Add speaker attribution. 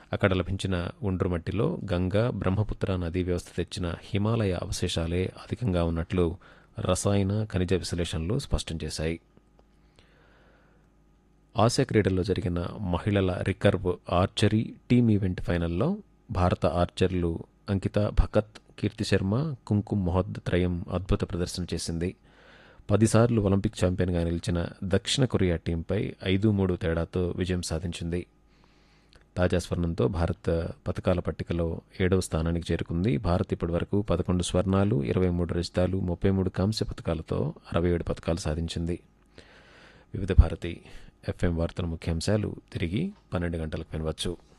Speaker 1: అక్కడ లభించిన ఒండ్రు మట్టిలో గంగా బ్రహ్మపుత్ర నదీ వ్యవస్థ తెచ్చిన హిమాలయ అవశేషాలే అధికంగా ఉన్నట్లు రసాయన ఖనిజ విశ్లేషణలు స్పష్టం చేశాయి ఆసియా క్రీడల్లో జరిగిన మహిళల రికర్వ్ ఆర్చరీ టీమ్ ఈవెంట్ ఫైనల్లో భారత ఆర్చర్లు అంకిత భకత్ కీర్తి శర్మ కుంకుమ్ మొహద్ త్రయం అద్భుత ప్రదర్శన చేసింది పదిసార్లు ఒలింపిక్ ఛాంపియన్గా నిలిచిన దక్షిణ కొరియా టీంపై ఐదు మూడు తేడాతో విజయం సాధించింది తాజా స్వర్ణంతో భారత్ పథకాల పట్టికలో ఏడవ స్థానానికి చేరుకుంది భారత్ ఇప్పటివరకు పదకొండు స్వర్ణాలు ఇరవై మూడు రజితాలు ముప్పై మూడు కాంస్య పథకాలతో అరవై ఏడు పథకాలు సాధించింది వివిధ భారతి ఎఫ్ఎం వార్తల ముఖ్యాంశాలు తిరిగి పన్నెండు గంటలకు వినవచ్చు